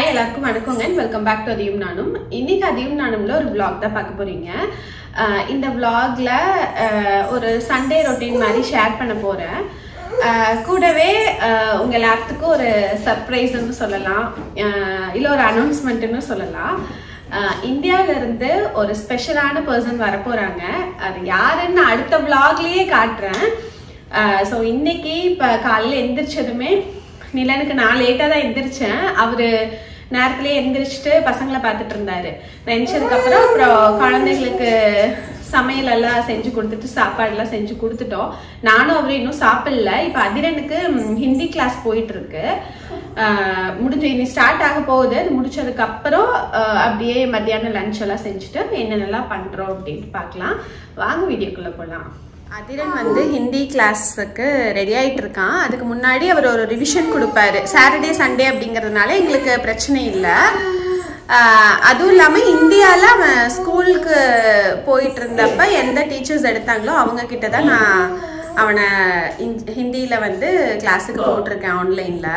எல்லாருக்கும் வணக்கங்க welcome back to அதியும் நானும் இன்னைக்கு அதியும் நானும்ல ஒரு vlog தான் பார்க்க போறீங்க அஹ் இந்த vlogல அஹ் ஒரு சண்டே ரொட்டீன் மாதிரி ஷேர் பண்ண போறேன் அஹ் கூடவே அஹ் உங்க எல்லாத்துக்கும் ஒரு சர்ப்ரைஸ்னு சொல்லலாம் அஹ் இல்ல ஒரு அனௌன்ஸ்மெண்ட்னு சொல்லலாம் அஹ் இந்தியால இருந்து ஒரு ஸ்பெஷலான பர்சன் வர போறாங்க அது யாருன்னு அடுத்த vlogலயே காட்டுறேன் ஸோ இன்னைக்கு இப்போ காலையில் எந்திரிச்சதுமே நிலனுக்கு நான் லேட்டாக தான் எந்திரிச்சேன் அவரு நேரத்திலே எந்திரிச்சிட்டு பசங்களை பார்த்துட்டு இருந்தாரு நான் எந்திரிச்சதுக்கப்புறம் அப்புறம் குழந்தைங்களுக்கு சமையல் எல்லாம் செஞ்சு கொடுத்துட்டு சாப்பாடுலாம் செஞ்சு கொடுத்துட்டோம் நானும் அவரு இன்னும் சாப்பிடல இப்போ அதிரனுக்கு ம், ஹிந்தி கிளாஸ் போயிட்டு இருக்கு ஆஹ் முடிஞ்சு இனி ஸ்டார்ட் ஆக போகுது அது முடிச்சதுக்கு அப்புறம் ஆஹ் அப்படியே மத்தியானம் லஞ்ச் எல்லாம் செஞ்சுட்டு என்னென்னலாம் பண்றோம் அப்படின்ட்டு பார்க்கலாம் வாங்க வீடியோக்குள்ள போகலாம் அதிரன் வந்து ஹிந்தி கிளாஸுக்கு ரெடி ஆயிட்டு இருக்கான் அதுக்கு முன்னாடி அவர் ஒரு ரிவிஷன் கொடுப்பாரு சாட்டர்டே சண்டே அப்படிங்கிறதுனால எங்களுக்கு பிரச்சனை இல்லை ஆஹ் அதுவும் இல்லாமல் இந்தியாவில் அவன் ஸ்கூலுக்கு போயிட்டு இருந்தப்ப எந்த டீச்சர்ஸ் எடுத்தாங்களோ அவங்க கிட்ட தான் நான் அவனை ஹிந்தியில் வந்து கிளாஸுக்கு போட்டிருக்கேன் ஆன்லைனில்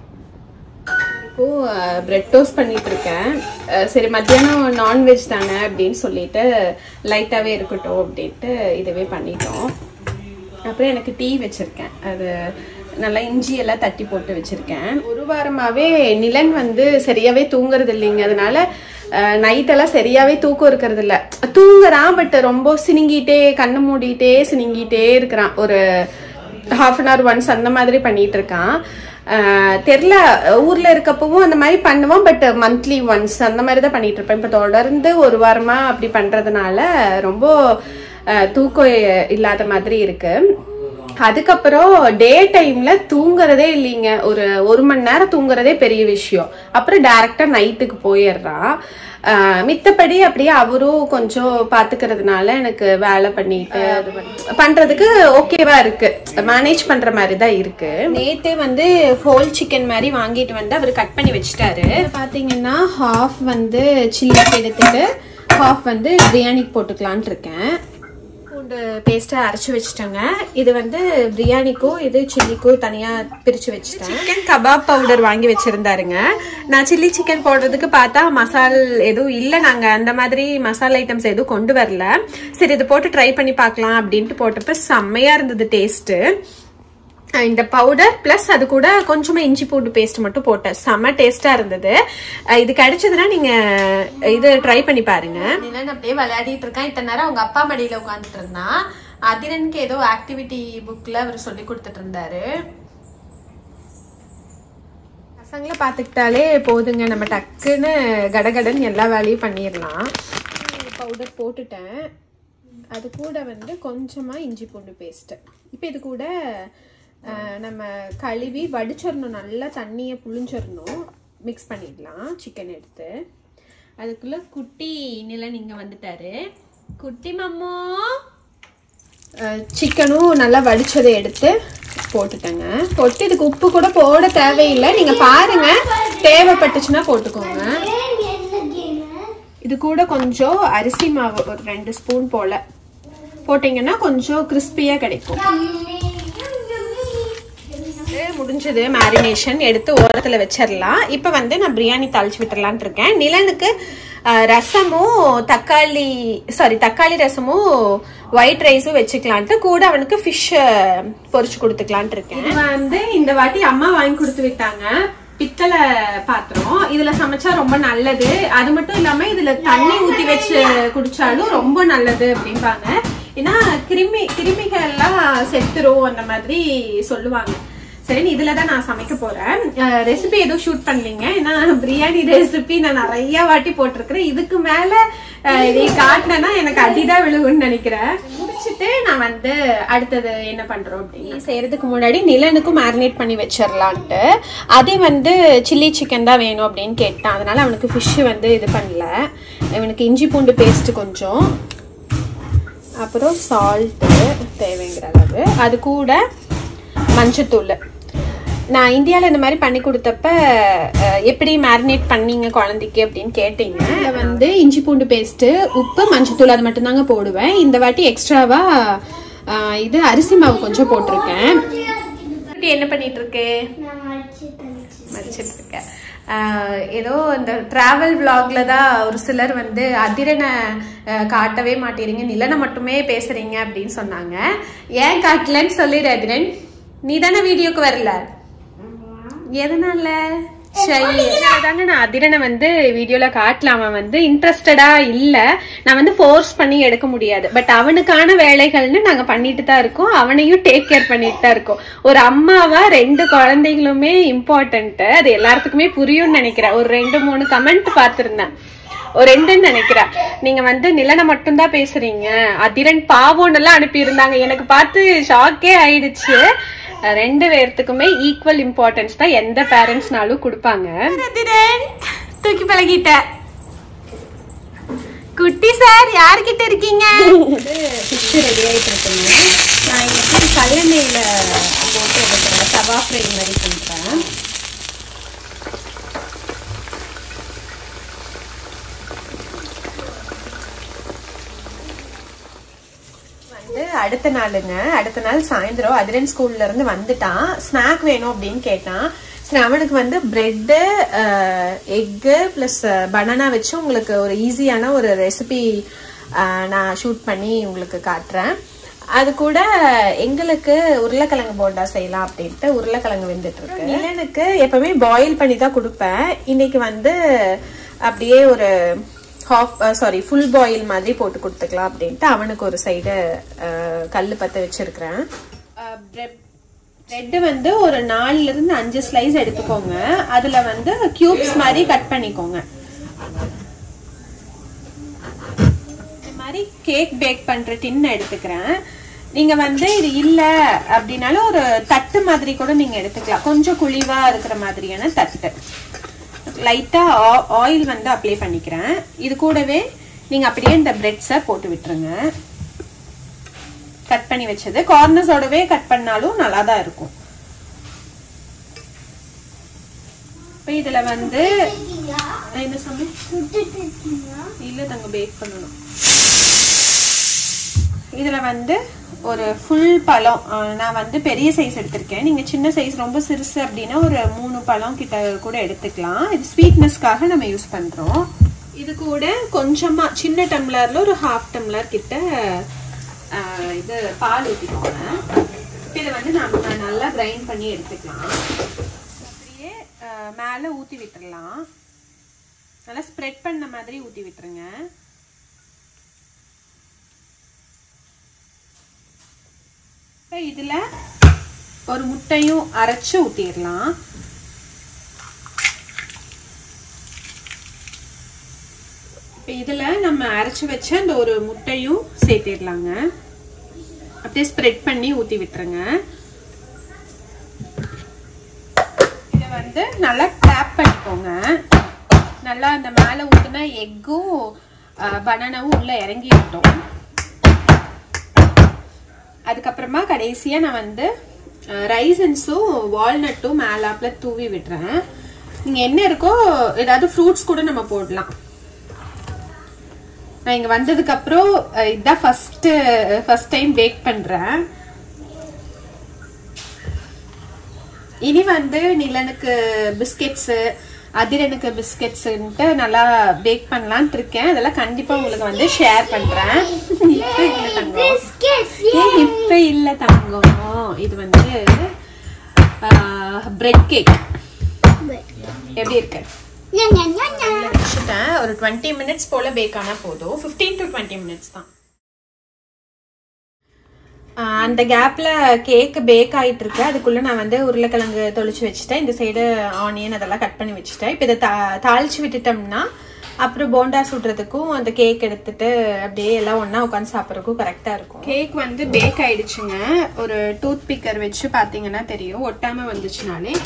இப்போ பிரெட் டோஸ்ட் பண்ணிட்டு இருக்கேன் அஹ் சரி மத்தியானம் நான்வெஜ் தானே அப்படின்னு சொல்லிட்டு லைட்டாவே இருக்கட்டும் அப்படின்ட்டு இதுவே பண்ணிட்டோம் அப்புறம் எனக்கு டீ வச்சிருக்கேன் அது நல்லா இஞ்சி எல்லாம் தட்டி போட்டு வச்சிருக்கேன் ஒரு வாரமாவே நிலன் வந்து சரியாவே தூங்குறது இல்லைங்க அதனால நைட் எல்லாம் சரியாவே தூக்கம் இருக்கிறது இல்ல தூங்குறான் பட் ரொம்ப சினிங்கிட்டே கண்ணு மூடிட்டே சினிங்கிட்டே இருக்கிறான் ஒரு ஹாஃப் அன் ஹவர் ஒன்ஸ் அந்த மாதிரி பண்ணிட்டு இருக்கான் ஆஹ் தெரியல ஊர்ல இருக்கப்பவும் அந்த மாதிரி பண்ணுவோம் பட் மந்த்லி ஒன்ஸ் அந்த மாதிரி தான் பண்ணிட்டு இருப்பேன் இப்ப தொடர்ந்து ஒரு வாரமா அப்படி பண்றதுனால ரொம்ப ஆஹ் தூக்கம் இல்லாத மாதிரி இருக்கு அதுக்கப்புறம் டே டைம்ல தூங்குறதே இல்லைங்க ஒரு ஒரு மணி நேரம் தூங்குறதே பெரிய விஷயம் அப்புறம் டைரக்டா நைட்டுக்கு போயிடுறான் ஆஹ் மித்தபடி அப்படியே அவரும் கொஞ்சம் பாத்துக்கிறதுனால எனக்கு வேலை பண்ணிட்டு அது பண்ண- பண்றதுக்கு ஓகேவா இருக்கு மேனேஜ் பண்ற மாதிரி தான் இருக்கு நேத்தே வந்து ஹோல் சிக்கன் மாதிரி வாங்கிட்டு வந்து அவர் கட் பண்ணி வச்சுட்டாரு பாத்தீங்கன்னா ஹாஃப் வந்து சில்லிக்கு எடுத்துட்டு ஹாஃப் வந்து பிரியாணிக்கு போட்டுக்கலான்ட்டு இருக்கேன் பூண்டு பேஸ்ட்டை அரைச்சி வச்சுட்டேங்க இது வந்து பிரியாணிக்கும் இது சில்லிக்கும் தனியாக பிரித்து வச்சுட்டேன் சிக்கன் கபாப் பவுடர் வாங்கி வச்சுருந்தாருங்க நான் சில்லி சிக்கன் போடுறதுக்கு பார்த்தா மசால் எதுவும் இல்லை நாங்கள் அந்த மாதிரி மசாலா ஐட்டம்ஸ் எதுவும் கொண்டு வரல சரி இது போட்டு ட்ரை பண்ணி பார்க்கலாம் அப்படின்ட்டு போட்டப்ப செம்மையாக இருந்தது டேஸ்ட்டு அஹ் இந்த பவுடர் பிளஸ் அது கூட கொஞ்சமா இஞ்சி பூண்டு பேஸ்ட் மட்டும் போட்டேன் செம்ம டேஸ்டா இருந்தது அஹ் இது கிடைச்சதுன்னா நீங்க இது ட்ரை பண்ணி பாருங்க நிலன் அப்படியே விளையாடிட்டு இருக்கான் இத்தனை நேரம் அவங்க அப்பா மடியில உட்காந்துட்டு இருந்தான் அதிரனுக்கு ஏதோ ஆக்டிவிட்டி புக்ல அவர் சொல்லி கொடுத்துட்டு இருந்தாரு பசங்களை பார்த்துக்கிட்டாலே போதுங்க நம்ம டக்குன்னு கடகடன்னு எல்லா வேலையும் பண்ணிடலாம் பவுடர் போட்டுட்டேன் அது கூட வந்து கொஞ்சமாக இஞ்சி பூண்டு பேஸ்ட்டு இப்போ இது கூட அஹ், நம்ம கழுவி வடிச்சிடணும் நல்லா தண்ணியை புழிஞ்சிடணும் மிக்ஸ் பண்ணிடலாம் சிக்கன் எடுத்து அதுக்குள்ள குட்டி நிலன் இங்கே வந்துட்டாரு குட்டி மம்மோ சிக்கனும் நல்லா வடிச்சதை எடுத்து போட்டுட்டேங்க போட்டு இதுக்கு உப்பு கூட போட தேவையில்லை நீங்கள் பாருங்க தேவைப்பட்டுச்சுன்னா போட்டுக்கோங்க இது கூட கொஞ்சம் அரிசி மாவு ஒரு ரெண்டு ஸ்பூன் போல போட்டீங்கன்னா கொஞ்சம் கிறிஸ்பியா கிடைக்கும் இது முடிஞ்சது மேரினேஷன் எடுத்து ஓரத்தில் வச்சிடலாம் இப்போ வந்து நான் பிரியாணி தாளிச்சு விட்டுறலான்ட்டு இருக்கேன் நிலனுக்கு அஹ், ரசமும் தக்காளி சாரி தக்காளி ரசமும் ஒயிட் ரைஸும் வச்சுக்கலான்ட்டு கூட அவனுக்கு ஃபிஷ் பொரிச்சு கொடுத்துக்கலான்ட்டு இருக்கேன் இது வந்து இந்த வாட்டி அம்மா வாங்கி கொடுத்து விட்டாங்க பித்தளை பாத்திரம் இதுல சமைச்சா ரொம்ப நல்லது அது மட்டும் இல்லாம இதுல தண்ணி ஊத்தி வச்சு குடிச்சாலும் ரொம்ப நல்லது அப்படிம்பாங்க ஏன்னா கிருமி கிருமிகள் எல்லாம் செத்துரும் அந்த மாதிரி சொல்லுவாங்க சரி இதுல தான் நான் சமைக்க போறேன் ரெசிபி எதுவும் ஷூட் பண்ணலீங்க ஏன்னா பிரியாணி ரெசிபி நான் நிறைய வாட்டி போட்டிருக்கிறேன் இதுக்கு மேல அஹ், இதை காட்டினேன்னா எனக்கு அடிதான் விழுகும்னு நினைக்கிறேன் முடிச்சிட்டு நான் வந்து அடுத்தது என்ன பண்றோம் அப்படின்னு செய்யறதுக்கு முன்னாடி நிலனுக்கும் மேரினேட் பண்ணி வச்சிடலான்ட்டு அதே வந்து சில்லி சிக்கன் தான் வேணும் அப்படின்னு கேட்டான் அதனால அவனுக்கு ஃபிஷ் வந்து இது பண்ணல இவனுக்கு இஞ்சி பூண்டு பேஸ்ட் கொஞ்சம் அப்புறம் சால்ட்டு தேவைங்கிற அளவு அது கூட மஞ்சத்தூள் நான் இந்தியாவில் இந்த மாதிரி பண்ணி கொடுத்தப்ப அஹ், எப்படி மேரினேட் பண்ணீங்க குழந்தைக்கு அப்படின்னு கேட்டீங்க இதில் வந்து இஞ்சி பூண்டு பேஸ்ட்டு உப்பு மஞ்சத்தூள் அது மட்டும்தாங்க போடுவேன் இந்த வாட்டி எக்ஸ்ட்ராவா அஹ், இது அரிசி மாவு கொஞ்சம் போட்டிருக்கேன் என்ன பண்ணிட்டு இருக்கு நான் அடிச்சு தந்துச்சு மடிச்சிட்டு இருக்கேன் ஆஹ் ஏதோ இந்த டிராவல் vlogல தான் ஒரு சிலர் வந்து அதிரனை ஆஹ் காட்டவே மாட்டேறீங்க நிலனை மட்டுமே பேசுறீங்க அப்படின்னு சொன்னாங்க ஏன் காட்டலன்னு சொல்லிடு அதிரன் நீ தானே வீடியோக்கு வரல எதனால தாங்க நான் அதிரனை வந்து வீடியோல காட்டலாம் அவன் வந்து இன்ட்ரெஸ்டடா இல்ல நான் வந்து ஃபோர்ஸ் பண்ணி எடுக்க முடியாது பட் அவனுக்கான வேலைகள்னு நாங்க பண்ணிட்டு தான் இருக்கோம் அவனையும் டேக் கேர் பண்ணிட்டு தான் இருக்கோம் ஒரு அம்மாவா ரெண்டு குழந்தைகளுமே இம்பார்ட்டன்ட் அது எல்லாத்துக்குமே புரியும்னு நினைக்கிறேன் ஒரு ரெண்டு மூணு கமெண்ட் பார்த்திருந்தேன் ஒரு ரெண்டுன்னு நினைக்கிறேன் நீங்க வந்து நிலனை மட்டும்தான் பேசுறீங்க அதிரன் பாவோன்னு எல்லாம் அனுப்பி இருந்தாங்க எனக்கு பார்த்து ஷாக்கே ஆயிடுச்சு அஹ் ரெண்டு பேர்த்துக்குமே ஈக்குவல் இம்பார்ட்டன்ஸ் தான் எந்த பேரண்ட்ஸ்னாலும் கொடுப்பாங்க தூக்கி பழகிட்ட குட்டி சார் யார்கிட்ட இருக்கீங்க ஃபிஷ் ரெடி ஆயிட்டு இருக்குங்க நான் இன்னைக்கு கல்லெண்ணெயில போட்டு எடுக்கிறேன் தவா ஃப்ரை மாதிரி பண்றேன் வந்து அடுத்த நாளுங்க அடுத்த நாள் சாயந்தரம் அதிரன் ஸ்கூல்ல இருந்து வந்துட்டான் ஸ்நாக் வேணும் அப்படின்னு கேட்டான் சரி அவனுக்கு வந்து பிரெட்டு எக்கு ப்ளஸ் பனானா வச்சு உங்களுக்கு ஒரு ஈஸியான ஒரு ரெசிபி நான் ஷூட் பண்ணி உங்களுக்கு காட்டுறேன் அது கூட எங்களுக்கு உருளைக்கிழங்கு போண்டா செய்யலாம் அப்படின்ட்டு உருளைக்கிழங்கு வெந்துட்டு இருக்கு நிலனுக்கு எப்பவுமே பாயில் பண்ணி தான் கொடுப்பேன் இன்னைக்கு வந்து அப்படியே ஒரு ஹாஃப் சாரி ஃபுல் பாயில் மாதிரி போட்டு கொடுத்துக்கலாம் அப்படின்ட்டு அவனுக்கு ஒரு சைடு கல் பற்ற வச்சிருக்கிறேன் பிரெட் வந்து ஒரு நாலுல இருந்து அஞ்சு ஸ்லைஸ் எடுத்துக்கோங்க அதுல வந்து கியூப்ஸ் மாதிரி கட் பண்ணிக்கோங்க இந்த மாதிரி கேக் பேக் பண்ற டின் எடுத்துக்கிறேன் நீங்க வந்து இது இல்ல அப்படின்னாலும் ஒரு தட்டு மாதிரி கூட நீங்க எடுத்துக்கலாம் கொஞ்சம் குழிவா இருக்கிற மாதிரியான தட்டு லைட்டா ஆயில் வந்து அப்ளை பண்ணிக்கிறேன் இது கூடவே நீங்க அப்படியே இந்த பிரெட்ஸை போட்டு விட்டுருங்க கட் பண்ணி வச்சது கார்னர்ஸோடவே கட் பண்ணாலும் நல்லா தான் இருக்கும் இப்போ இதுல வந்து என்ன சொன்ன இல்ல தங்க பேக் பண்ணணும் இதுல வந்து ஒரு ஃபுல் பழம் அஹ் நான் வந்து பெரிய சைஸ் எடுத்திருக்கேன் நீங்க சின்ன சைஸ் ரொம்ப சிறுசு அப்படின்னா ஒரு மூணு பழம் கிட்ட கூட எடுத்துக்கலாம் இது ஸ்வீட்னஸ்க்காக நம்ம யூஸ் பண்றோம் இது கூட கொஞ்சமா சின்ன டம்ளர்ல ஒரு ஹாஃப் டம்ளர் கிட்ட அஹ், இது பால் ஊற்றிக்கோங்க இதை வந்து நம்ம நல்லா கிரைண்ட் பண்ணி எடுத்துக்கலாம் அப்படியே அஹ், மேலே ஊற்றி விட்டுறலாம் நல்லா ஸ்ப்ரெட் பண்ண மாதிரி ஊற்றி விட்டுருங்க இப்போ இதில் ஒரு முட்டையும் அரைச்சு ஊற்றிடலாம் இப்போ இதில் நம்ம அரைச்சு வச்ச அந்த ஒரு முட்டையும் சேர்த்திடலாங்க அப்படியே ஸ்ப்ரெட் பண்ணி ஊற்றி விட்டுருங்க இதை வந்து நல்லா டேப் பண்ணிக்கோங்க நல்லா அந்த மேலே ஊற்றினா எக்கும் பனானாவும் உள்ளே இறங்கி விட்டோம் அதுக்கப்புறமா கடைசியா நான் வந்து ரைசன்ஸும் வால்நட்டும் மேலாப்ல தூவி விடுறேன் நீங்க என்ன இருக்கோ ஏதாவது ஃப்ரூட்ஸ் கூட நம்ம போடலாம் நான் இங்க வந்ததுக்கு அப்புறம் அஹ், இதான் ஃபர்ஸ்ட் ஃபர்ஸ்ட் டைம் பேக் பண்றேன் இனி வந்து நிலனுக்கு பிஸ்கெட்ஸு அதிரனுக்கு பிஸ்கெட்ஸுன்ட்டு நல்லா பேக் பண்ணலான்ட்டு இருக்கேன் அதெல்லாம் கண்டிப்பா உங்களுக்கு வந்து ஷேர் பண்றேன் இப்ப இல்ல தங்கம் ஏன் இப்ப இல்ல தங்கம் இது வந்து பிரெட் கேக் எப்படி இருக்கு வச்சுட்டேன் ஒரு டுவெண்ட்டி மினிட்ஸ் போல பேக் ஆனா போதும் ஃபிஃப்டீன் டு டுவெண்ட்டி மினிட்ஸ் தான் ஆஹ் அந்த கேப்ல கேக் பேக் ஆயிட்டு இருக்கு அதுக்குள்ள நான் வந்து உருளைக்கிழங்கு தொளிச்சு வச்சுட்டேன் இந்த சைடு ஆனியன் அதெல்லாம் கட் பண்ணி வச்சுட்டேன் இப்போ இதை தா- தாளிச்சு விட்டுட்டோம்னா அப்புறம் போண்டா சுடுறதுக்கும் அந்த கேக் எடுத்துட்டு அப்படியே எல்லாம் ஒண்ணா உட்காந்து சாப்பிட்றதுக்கும் கரெக்டா இருக்கும் கேக் வந்து பேக் ஆயிடுச்சுங்க ஒரு டூத் பிக்கர் வச்சு பாத்தீங்கன்னா தெரியும் ஒட்டாம வந்துச்சுனாலே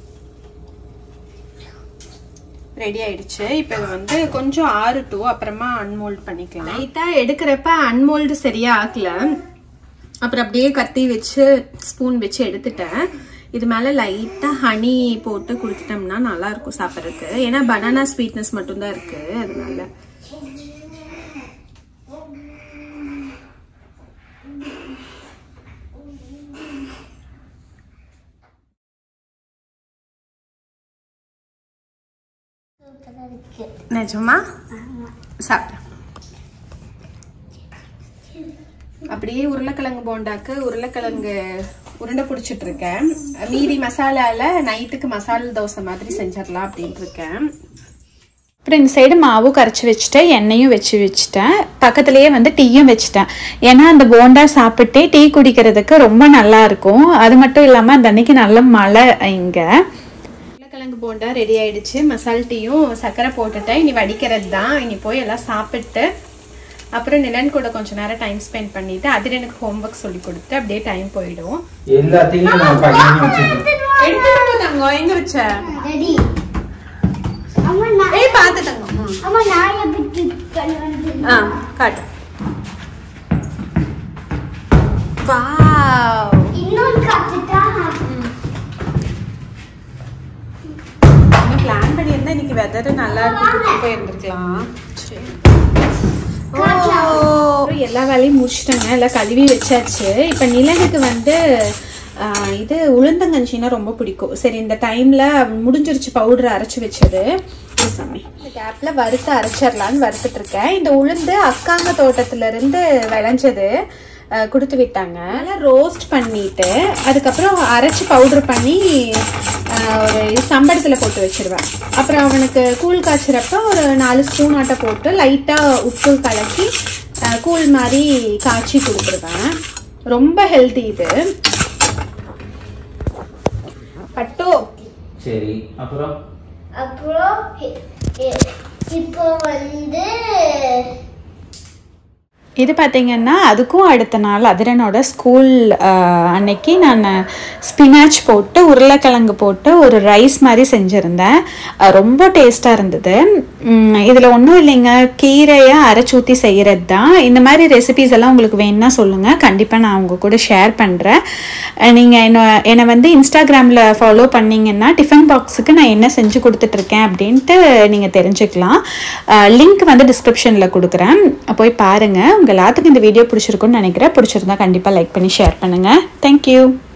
ரெடி ஆயிடுச்சு இப்போ இது வந்து கொஞ்சம் ஆறுட்டும் அப்புறமா அன்மோல்ட் பண்ணிக்கலாம் லைட்டா எடுக்கிறப்ப அன்மோல்டு சரியா ஆக்கல அப்புறம் அப்படியே கத்தி வச்சு ஸ்பூன் வச்சு எடுத்துட்டேன் இது மேல லைட்டா ஹனி போட்டு கொடுத்துட்டோம்னா நல்லா இருக்கும் சாப்பிட்றதுக்கு ஏன்னா பனானா ஸ்வீட்னஸ் மட்டும்தான் இருக்கு அதனால சூப்பரா இருக்கு நிஜமா சாப்பிட்டேன் அப்படியே உருளைக்கிழங்கு போண்டாக்கு உருளைக்கிழங்கு உருண்டை பிடிச்சிட்டு இருக்கேன் மீதி மசாலால நைட்டுக்கு மசாலா தோசை மாதிரி செஞ்சிடலாம் அப்படின்ட்டு இருக்கேன் அப்புறம் இந்த சைடு மாவும் கரைச்சி வச்சுட்டேன் எண்ணெயும் வச்சு வச்சுட்டேன் பக்கத்துலேயே வந்து டீயும் வச்சுட்டேன் ஏன்னா அந்த போண்டா சாப்பிட்டே டீ குடிக்கிறதுக்கு ரொம்ப நல்லா இருக்கும் அது மட்டும் இல்லாமல் அந்த அன்னைக்கு நல்ல மழை இங்கே உருளைக்கிழங்கு போண்டா ரெடி ஆயிடுச்சு மசால் டீயும் சர்க்கரை போட்டுட்டேன் இனி வடிக்கிறது தான் இனி போய் எல்லாம் சாப்பிட்டு அப்புறம் நிலன் கூட கொஞ்ச நேரம் டைம் ஸ்பெண்ட் பண்ணிட்டு அதில் எனக்கு ஹோம்ஒர்க் சொல்லி கொடுத்து அப்படியே டைம் போயிடும் எல்லாத்தையும் நான் பண்ணி வச்சிருக்கேன் எடுத்து தங்கம் எங்க வச்ச ரெடி அம்மா நான் ஏய் பார்த்து தங்கம் ம். அம்மா நான் எப்படி பண்ணுவேன் ஆ காட்டு வாவ் இன்னொன்று காத்துட்டா இன்னும் பிளான் பண்ணியிருந்தா இன்னைக்கு வெதர் நல்லா இருக்கு கூட்டிட்டு போயிருந்துருக்கலாம் சரி ஓ எல்லா வேலையும் முடிச்சிட்டேங்க எல்லாம் கழுவி வச்சாச்சு இப்போ நிலனுக்கு வந்து ஆ, இது உளுந்தங்கஞ்சின்னா ரொம்ப பிடிக்கும் சரி இந்த டைமில் முடிஞ்சிருச்சு பவுடர் அரைச்சி வச்சது இது சாமி இந்த கேப்பில் வறுத்து அரைச்சிடலான்னு வறுத்துட்டு இருக்கேன் இந்த உளுந்து அக்காங்க தோட்டத்துல இருந்து விளைஞ்சது ஆ, கொடுத்து விட்டாங்க ரோஸ்ட் பண்ணிட்டு அதுக்கப்புறம் அரைச்சி பவுடர் பண்ணி ஆ, ஒரு சம்பளத்தில் போட்டு வச்சிருவேன் அப்புறம் அவனுக்கு கூழ் காய்ச்சிறப்ப ஒரு நாலு ஸ்பூன் ஆட்டை போட்டு லைட்டாக உப்பு கலக்கி ஆ, கூழ் மாதிரி காய்ச்சி கொடுத்துருவேன் ரொம்ப ஹெல்த்தி இது பட்டு சரி அப்புறம் அப்புறம் இ- இ- இப்போ வந்து இது பார்த்தீங்கன்னா அதுக்கும் அடுத்த நாள் அதிரனோட ஸ்கூல் அன்னைக்கு நான் ஸ்பினாச் போட்டு உருளைக்கிழங்கு போட்டு ஒரு ரைஸ் மாதிரி செஞ்சுருந்தேன் அஹ், ரொம்ப டேஸ்ட்டாக இருந்தது இதில் ஒன்றும் இல்லைங்க கீரையை அரைச்சி ஊற்றி செய்கிறது தான் இந்த மாதிரி ரெசிபிஸ் எல்லாம் உங்களுக்கு வேணும்னா சொல்லுங்கள் கண்டிப்பாக நான் உங்கள் கூட ஷேர் பண்ணுறேன் நீங்கள் என்ன என்னை வந்து இன்ஸ்டாகிராமில் ஃபாலோ பண்ணீங்கன்னா டிஃபன் பாக்ஸுக்கு நான் என்ன செஞ்சு கொடுத்துட்ருக்கேன் அப்படின்ட்டு நீங்கள் தெரிஞ்சுக்கலாம் லிங்க் வந்து டிஸ்கிரிப்ஷனில் கொடுக்குறேன் போய் பாருங்கள் உங்கள் எல்லாத்துக்கும் இந்த வீடியோ பிடிச்சிருக்குன்னு நினைக்கிறேன் பிடிச்சிருந்தா கண்டிப்பாக லைக் பண்ணி ஷேர் பண்ணுங்கள் தேங்க்யூ